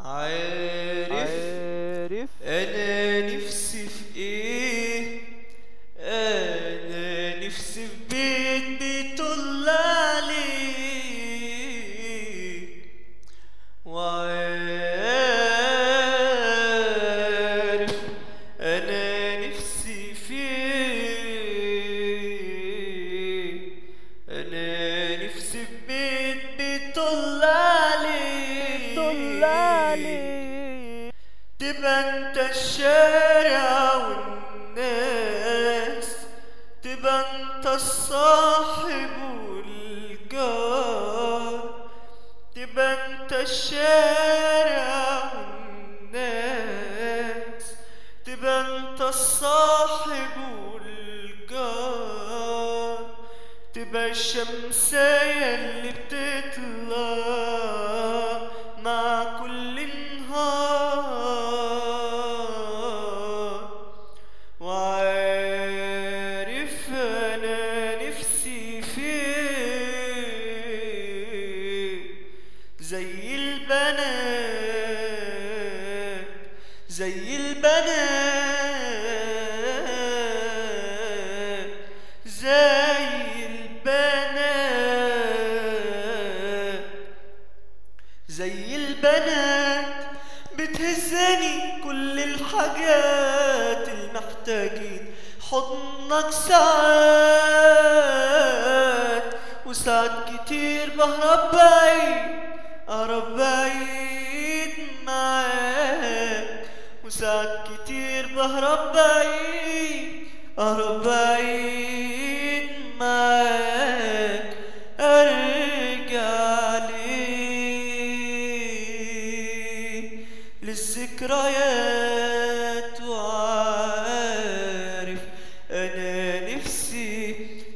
عارف عارف انا نفسي في ايه انا نفسي في بيت بيطل عليك وعارف انا نفسي فيه انا نفسي في بيت بيطل عليك طل عليك تبقى انت الشارع والناس تبقى انت الصاحب والجار تبقى انت الشارع والناس تبقى انت الصاحب والجار تبقى الشمسية اللي بتطلع مع كل نهار وعارف انا نفسي فيه زي البنات زي البنات زي البنات زي البنات بتهزني كل الحاجات المحتاجين حضنك ساعات وساعات كتير بهرب بعيد أهرب بعيد معاك وساعات كتير بهرب بعيد أهرب بعيد معاك أرجع ليه للذكريات وعارف أنا نفسي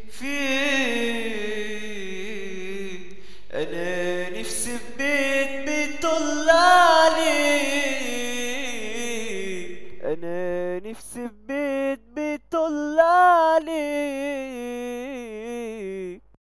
فيه أنا نفسي في بيت بيطل عليك انا نفسي في بيت بيطل